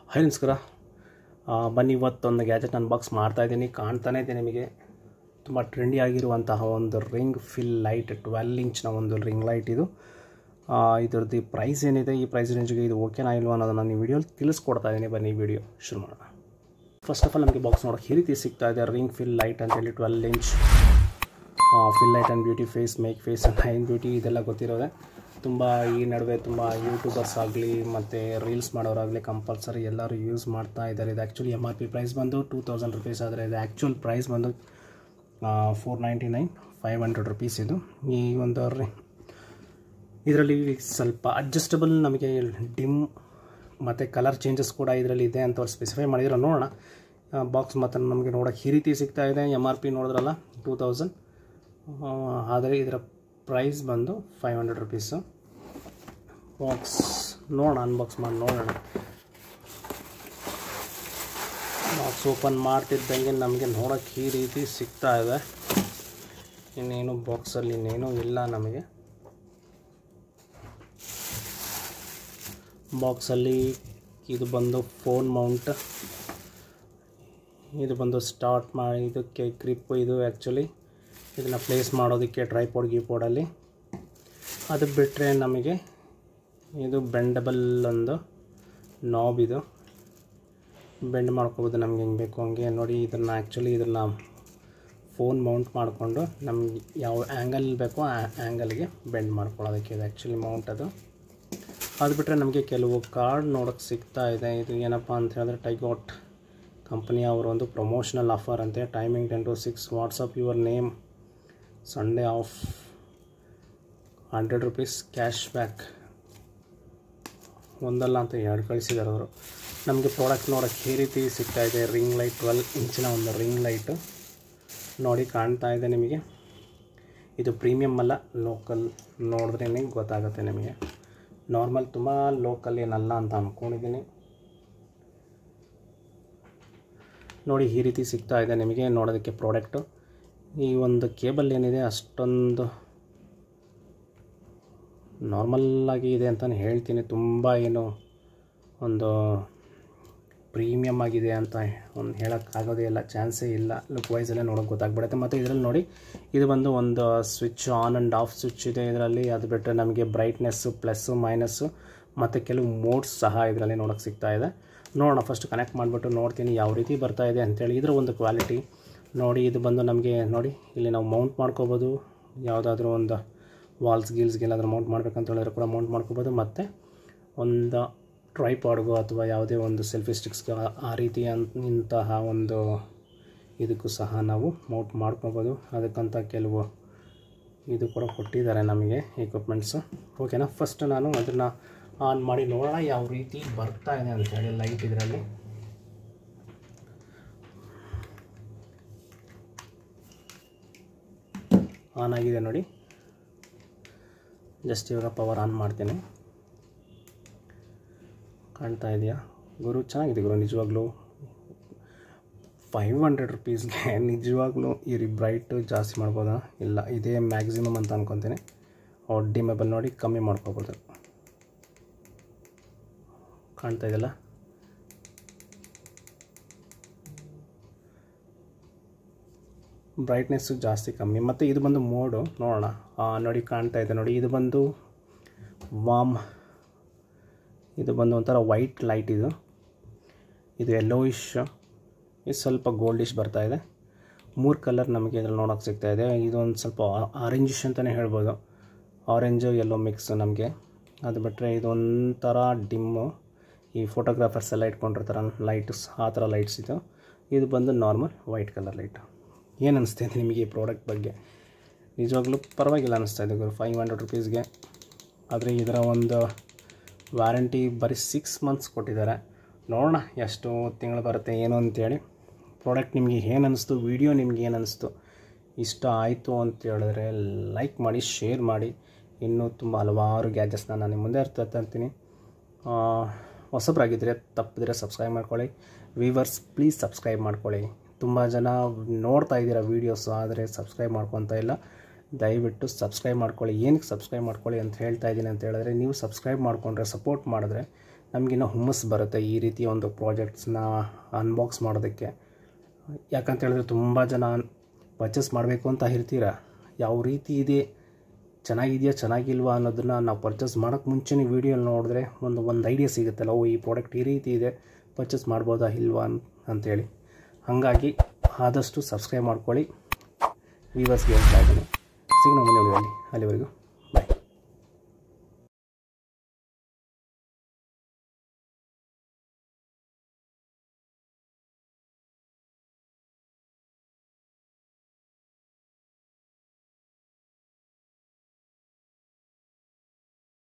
hi ನಮಸ್ಕಾರ ಆ, ಬನ್ನಿ ಇವತ್ತೊಂದು ಗ್ಯಾಜೆಟ್ ಅನ್ಬಾಕ್ಸ್ ಮಾಡ್ತಾ ಇದ್ದೀನಿ ಕಾಣ್ತಾನೆ ಇದೆ ನಿಮಗೆ ತುಂಬ ಟ್ರೆಂಡಿ ಆಗಿರುವಂತಹ ಒಂದು ರಿಂಗ್ ಫಿಲ್ ಲೈಟ್ ಟ್ವೆಲ್ ಇಂಚ್ನ ಒಂದು ರಿಂಗ್ ಲೈಟ್ ಇದು ಆ, ಇದ್ರದ್ದು ಪ್ರೈಸ್ ಏನಿದೆ ಈ ಪ್ರೈಸ್ ರೇಂಜ್ಗೆ ಇದು ಓಕೆನಾ ಇಲ್ವಾ ಅನ್ನೋದನ್ನು ನಾನು ಈ ವಿಡಿಯೋಲಿ ತಿಳಿಸ್ಕೊಡ್ತಾ ಇದ್ದೀನಿ ಬನ್ನಿ ಈ ವಿಡಿಯೋ ಶುರು ಮಾಡೋಣ ಫಸ್ಟ್ ಆಫ್ ಆಲ್ ನಮಗೆ ಬಾಕ್ಸ್ ನೋಡೋಕೆ ಈ ರೀತಿ ಸಿಗ್ತಾ ಇದೆ ರಿಂಗ್ ಫಿಲ್ ಲೈಟ್ ಅಂತೇಳಿ twelve inch fill light and beauty face make face nine beauty ಇದೆಲ್ಲ ಗೊತ್ತಿರೋದೆ ತುಂಬ ಈ ನಡುವೆ ತುಂಬ ಯೂಟ್ಯೂಬರ್ಸ್ ಆಗಲಿ ಮತ್ತು ರೀಲ್ಸ್ ಮಾಡೋರಾಗಲಿ ಕಂಪಲ್ಸರಿ ಎಲ್ಲರೂ ಯೂಸ್ ಮಾಡ್ತಾ ಇದ್ದಾರೆ ಇದು actually M R P price ಬಂದು ಟೂ ತೌಸಂಡ್ ರುಪೀಸ್ ಆದರೆ ಇದು ಆ್ಯಕ್ಚುಲ್ ಪ್ರೈಸ್ ಬಂದು four ninety nine five hundred rupees ಇದು ಈ ಒಂದು ರಿ- ಇದರಲ್ಲಿ ಸ್ವಲ್ಪ ಅಡ್ಜಸ್ಟಬಲ್ ನಮಗೆ ಡಿಮ್ ಮತ್ತು ಕಲರ್ ಚೇಂಜಸ್ ಕೂಡ ಇದರಲ್ಲಿ ಇದೆ ಅಂತ ಅವ್ರು ಸ್ಪೆಸಿಫೈ ಮಾಡಿದ್ರು ನೋಡೋಣ ಬಾಕ್ಸ್ ಮತ್ತು ನಮಗೆ ನೋಡೋಕೆ ಈ ರೀತಿ ಸಿಗ್ತಾ ಇದೆ ಎಮ್ ಆರ್ ಪಿ ನೋಡಿದ್ರಲ್ಲ ಟೂ ತೌಸಂಡ್ ಆದರೆ ಇದರ ಪ್ರೈಸ್ ಬಂದು ಫೈವ್ ಹಂಡ್ರೆಡ್ ರುಪೀಸು ಬಾಕ್ಸ್ ನೋಡೋಣ ಅನ್ಬಾಕ್ಸ್ ಮಾಡಿ ನೋಡೋಣ ಬಾಕ್ಸ್ ಓಪನ್ ಮಾಡ್ತಿದ್ದಂಗೆ ನಮಗೆ ನೋಡೋಕೆ ಈ ರೀತಿ ಸಿಗ್ತಾ ಇದೆ ಇನ್ನೇನು ಬಾಕ್ಸಲ್ಲಿ ಇನ್ನೇನೂ ಇಲ್ಲ ನಮಗೆ ಬಾಕ್ಸಲ್ಲಿ ಇದು ಬಂದು ಫೋನ್ ಮೌಂಟ್ ಇದು ಬಂದು ಸ್ಟಾರ್ಟ್ ಮಾಡಿ ಇದಕ್ಕೆ ಗ್ರಿಪ್ ಇದು ಆ್ಯಕ್ಚುಲಿ ಇದನ್ನು ಪ್ಲೇಸ್ ಮಾಡೋದಕ್ಕೆ ಟ್ರೈಪೋಡ್ ಗೀಪೋಡಲ್ಲಿ ಅದು ಬಿಟ್ಟರೆ ನಮಗೆ ಇದು ಬೆಂಡಬಲ್ ಒಂದು ನಾಬ್ ಇದು ಬೆಂಡ್ ಮಾಡ್ಕೋಬೋದು ನಮ್ಗೆ ಹೆಂಗೆ ಬೇಕು ಹಂಗೆ ನೋಡಿ ಇದನ್ನು ಆ್ಯಕ್ಚುಲಿ ಇದನ್ನು ಫೋನ್ ಮೌಂಟ್ ಮಾಡಿಕೊಂಡು ನಮ್ಗೆ ಯಾವ ಆ್ಯಂಗಲ್ ಬೇಕೋ ಆ ಆ್ಯಂಗಲ್ಗೆ ಬೆಂಡ್ ಮಾಡ್ಕೊಳ್ಳೋದಕ್ಕೆ ಇದು ಆ್ಯಕ್ಚುಲಿ ಮೌಂಟ್ ಅದು ಅದು ಬಿಟ್ಟರೆ ನಮಗೆ ಕೆಲವು ಕಾರ್ಡ್ ನೋಡೋಕ್ಕೆ ಸಿಗ್ತಾ ಇದೆ ಇದು ಏನಪ್ಪ ಅಂತ ಹೇಳಿದ್ರೆ ಟೈಗೋಟ್ ಕಂಪನಿ ಅವರ ಒಂದು ಪ್ರಮೋಷನಲ್ ಆಫರ್ ಅಂತೆ timing ten to six WhatsApp your name Sunday off hundred rupees cash back ಒಂದಲ್ಲ ಅಂತ ಎರಡು ಕಳಿಸಿದ್ದಾರೆ ಅವರು ನಮಗೆ ಪ್ರಾಡಕ್ಟ್ ನೋಡೋಕ್ಕೆ ಈ ರೀತಿ ಸಿಗ್ತಾ ಇದೆ ರಿಂಗ್ ಲೈಟ್ ಟ್ವೆಲ್ ಇಂಚಿನ ಒಂದು ರಿಂಗ್ ಲೈಟು ನೋಡಿ ಕಾಣ್ತಾ ಇದೆ ನಿಮಗೆ ಇದು ಪ್ರೀಮಿಯಮ್ ಅಲ್ಲ ಲೋಕಲ್ ನೋಡಿದ್ರೇ ಗೊತ್ತಾಗುತ್ತೆ ನಿಮಗೆ ನಾರ್ಮಲ್ ತುಂಬ ಲೋಕಲ್ ಏನಲ್ಲ ಅಂತ ಅಂದ್ಕೊಂಡಿದ್ದೀನಿ ನೋಡಿ ಈ ರೀತಿ ಸಿಗ್ತಾ ಇದೆ ನಿಮಗೆ ನೋಡೋದಕ್ಕೆ ಪ್ರಾಡಕ್ಟು ಈ ಒಂದು ಕೇಬಲ್ ಏನಿದೆ ಅಷ್ಟೊಂದು ನಾರ್ಮಲ್ಲಾಗಿ ಇದೆ ಅಂತಲೇ ಹೇಳ್ತೀನಿ ತುಂಬ ಏನು ಒಂದು ಪ್ರೀಮಿಯಮ್ ಆಗಿದೆ ಅಂತ ಒಂದು ಹೇಳೋಕ್ಕಾಗೋದೇ ಇಲ್ಲ ಚಾನ್ಸೇ ಇಲ್ಲ ಲುಕ್ ವೈಸಲ್ಲೇ ನೋಡೋಕೆ ಗೊತ್ತಾಗ್ಬಿಡುತ್ತೆ ಮತ್ತು ಇದರಲ್ಲಿ ನೋಡಿ ಇದು ಬಂದು ಒಂದು switch on and off switch ಇದೆ ಇದರಲ್ಲಿ ಅದು ಬಿಟ್ಟರೆ ನಮಗೆ ಬ್ರೈಟ್ನೆಸ್ಸು ಪ್ಲಸ್ಸು ಮೈನಸ್ಸು ಮತ್ತು ಕೆಲವು ಮೋಡ್ಸ್ ಸಹ ಇದರಲ್ಲಿ ನೋಡೋಕ್ಕೆ ಸಿಗ್ತಾ ಇದೆ ನೋಡೋಣ ಫಸ್ಟ್ ಕನೆಕ್ಟ್ ಮಾಡಿಬಿಟ್ಟು ನೋಡ್ತೀನಿ ಯಾವ ರೀತಿ ಬರ್ತಾ ಇದೆ ಅಂತೇಳಿ ಇದರ ಒಂದು ಕ್ವಾಲಿಟಿ ನೋಡಿ ಇದು ಬಂದು ನಮಗೆ ನೋಡಿ ಇಲ್ಲಿ ನಾವು ಮೌಂಟ್ ಮಾಡ್ಕೋಬೋದು ಯಾವುದಾದ್ರೂ ಒಂದು ವಾಲ್ಸ್ ಗೀಲ್ಸ್ಗೆ ಎಲ್ಲಾದರೂ ಮೌಂಟ್ ಮಾಡ್ಬೇಕಂತ ಹೇಳಿದ್ರೆ ಕೂಡ ಮೌಂಟ್ ಮಾಡ್ಕೋಬೋದು ಮತ್ತು ಒಂದು ಟ್ರೈಪಾಡ್ಗೋ ಅಥವಾ ಯಾವುದೇ ಒಂದು ಸೆಲ್ಫಿ ಸ್ಟಿಕ್ಸ್ಗೆ ಆ ರೀತಿ ಇಂತಹ ಒಂದು ಇದಕ್ಕೂ ಸಹ ನಾವು ಮೌಂಟ್ ಮಾಡ್ಕೋಬೋದು ಅದಕ್ಕಂತ ಕೆಲವು ಇದು ಕೂಡ ಕೊಟ್ಟಿದ್ದಾರೆ ನಮಗೆ ಎಕ್ವಿಪ್ಮೆಂಟ್ಸು ಓಕೆನಾ ಫಸ್ಟ್ ನಾನು ಅದನ್ನು ಆನ್ ಮಾಡಿ ನೋಡೋಣ ಯಾವ ರೀತಿ ಬರ್ತಾ ಇದೆ ಅಂತೇಳಿ ಲೈಟ್ ಇದರಲ್ಲಿ ಆನ್ ಆಗಿದೆ ನೋಡಿ ಜಸ್ಟ್ ಇವಾಗ ಪವರ್ ಆನ್ ಮಾಡ್ತೀನಿ ಕಾಣ್ತಾ ಇದೆಯಾ ಗುರು ಚೆನ್ನಾಗಿದೆ ಗುರು ನಿಜವಾಗ್ಲೂ ಫೈವ್ ಹಂಡ್ರೆಡ್ ರುಪೀಸ್ಗೆ ನಿಜವಾಗ್ಲೂ ಈ ಬ್ರೈಟ್ ಜಾಸ್ತಿ ಮಾಡ್ಬೋದಾ ಇಲ್ಲ ಇದೇ ಮ್ಯಾಕ್ಸಿಮಮ್ ಅಂತ ಅನ್ಕೊತೀನಿ ಡಿಮೇಬಲ್ ನೋಡಿ ಕಮ್ಮಿ ಮಾಡ್ಕೋಬೋದು ಕಾಣ್ತಾ ಇದೆಯಲ್ಲ ಬ್ರೈಟ್ನೆಸ್ಸು ಜಾಸ್ತಿ ಕಮ್ಮಿ ಮತ್ತು ಇದು ಬಂದು ಮೋಡು ನೋಡೋಣ ಆ, ನೋಡಿ ಕಾಣ್ತಾ ಇದೆ ನೋಡಿ ಇದು ಬಂದು ವಾಮ್ ಇದು ಬಂದು ಒಂಥರ ವೈಟ್ ಲೈಟ್ ಇದು ಇದು ಯೆಲ್ಲೋಯಿಶ್ ಇದು ಸ್ವಲ್ಪ ಗೋಲ್ಡಿಶ್ ಬರ್ತಾ ಇದೆ ಮೂರು ಕಲರ್ ನಮಗೆ ಇದ್ರಲ್ಲಿ ನೋಡೋಕೆ ಸಿಗ್ತಾ ಇದೆ ಇದೊಂದು ಸ್ವಲ್ಪ ಆರೆಂಜಿಶ್ ಅಂತಲೇ ಹೇಳ್ಬೋದು ಆರೆಂಜು ಯೆಲ್ಲೋ ಮಿಕ್ಸ್ ನಮಗೆ ಅದು ಬಿಟ್ಟರೆ ಇದೊಂಥರ ಡಿಮ್ಮು ಈ ಫೋಟೋಗ್ರಾಫರ್ಸ್ ಎಲ್ಲ ಇಟ್ಕೊಂಡಿರ್ತಾರೆ ಲೈಟ್ಸ್ ಆ ಥರ ಲೈಟ್ಸ್ ಇದು ಇದು ಬಂದು ನಾರ್ಮಲ್ ವೈಟ್ ಕಲರ್ ಲೈಟು ಏನು ಅನಿಸ್ತಾ ಇದೆ ನಿಮಗೆ ಈ ಪ್ರಾಡಕ್ಟ್ ಬಗ್ಗೆ ನಿಜವಾಗ್ಲೂ ಪರವಾಗಿಲ್ಲ ಅನ್ನಿಸ್ತಾ ಇದೆ ಗುರು ಫೈವ್ ಹಂಡ್ರೆಡ್ ರುಪೀಸ್ಗೆ ಆದರೆ ಇದರ ಒಂದು ವ್ಯಾರಂಟಿ ಬರೀ ಸಿಕ್ಸ್ ಮಂತ್ಸ್ ಕೊಟ್ಟಿದ್ದಾರೆ ನೋಡೋಣ ಎಷ್ಟು ತಿಂಗಳು ಬರುತ್ತೆ ಏನು ಅಂತೇಳಿ ಪ್ರಾಡಕ್ಟ್ ನಿಮಗೆ ಏನು ಅನ್ನಿಸ್ತು ವಿಡಿಯೋ ನಿಮ್ಗೆ ಏನು ಅನ್ನಿಸ್ತು ಇಷ್ಟ ಆಯಿತು ಅಂತ ಹೇಳಿದ್ರೆ ಲೈಕ್ ಮಾಡಿ ಶೇರ್ ಮಾಡಿ ಇನ್ನೂ ತುಂಬ ಹಲವಾರು ಗ್ಯಾಜೆಟ್ಸ್ನ ನಾನು ನಿಮ್ಮ ಮುಂದೆ ಇರ್ತಾ ತರ್ತೀನಿ ಹೊಸಬ್ರಾಗಿದ್ದರೆ ತಪ್ಪಿದ್ರೆ ಸಬ್ಸ್ಕ್ರೈಬ್ ಮಾಡ್ಕೊಳ್ಳಿ ವೀವರ್ಸ್ ಪ್ಲೀಸ್ ಸಬ್ಸ್ಕ್ರೈಬ್ ಮಾಡ್ಕೊಳ್ಳಿ ತುಂಬ ಜನ ನೋಡ್ತಾ ಇದ್ದೀರಾ ವೀಡಿಯೋಸು ಆದರೆ ಸಬ್ಸ್ಕ್ರೈಬ್ ಮಾಡ್ಕೊತಾ ಇಲ್ಲ ದಯವಿಟ್ಟು ಸಬ್ಸ್ಕ್ರೈಬ್ ಮಾಡ್ಕೊಳ್ಳಿ ಏನಕ್ಕೆ ಸಬ್ಸ್ಕ್ರೈಬ್ ಮಾಡ್ಕೊಳ್ಳಿ ಅಂತ ಹೇಳ್ತಾ ಇದ್ದೀನಿ ಅಂತ ಹೇಳಿದ್ರೆ ನೀವು ಸಬ್ಸ್ಕ್ರೈಬ್ ಮಾಡಿಕೊಂಡ್ರೆ ಸಪೋರ್ಟ್ ಮಾಡಿದ್ರೆ ನಮಗಿನ್ನೂ ಹುಮ್ಮಸ್ಸು ಬರುತ್ತೆ ಈ ರೀತಿಯ ಒಂದು ಪ್ರಾಜೆಕ್ಟ್ಸ್ನ ಅನ್ಬಾಕ್ಸ್ ಮಾಡೋದಕ್ಕೆ ಯಾಕಂತ ಹೇಳಿದ್ರೆ ತುಂಬ ಜನ ಪರ್ಚೇಸ್ ಮಾಡಬೇಕು ಅಂತ ಇರ್ತೀರ ಯಾವ ರೀತಿ ಇದೆ ಚೆನ್ನಾಗಿದೆಯಾ ಚೆನ್ನಾಗಿಲ್ವಾ ಅನ್ನೋದನ್ನು ನಾವು ಪರ್ಚೇಸ್ ಮಾಡೋಕ್ಕೆ ಮುಂಚೆನೇ ವೀಡಿಯೋ ನೋಡಿದ್ರೆ ಒಂದು ಒಂದು ಐಡಿಯಾ ಸಿಗುತ್ತಲ್ಲ ಓ ಈ ಪ್ರಾಡಕ್ಟ್ ಈ ರೀತಿ ಇದೆ ಪರ್ಚೇಸ್ ಮಾಡ್ಬೋದಾ ಇಲ್ವಾ ಅನ್ ಅಂಥೇಳಿ ಹಾಗಾಗಿ ಆದಷ್ಟು ಸಬ್ಸ್ಕ್ರೈಬ್ ಮಾಡ್ಕೊಳ್ಳಿ ವೀವರ್ಸ್ಗೆ ಹೇಳ್ತಾ ಇದ್ದೀನಿ ಸಿಗೋಣ ಮುಂದೆ ವಿಡಿಯೋಲಿ ಅಲ್ಲಿವರೆಗೂ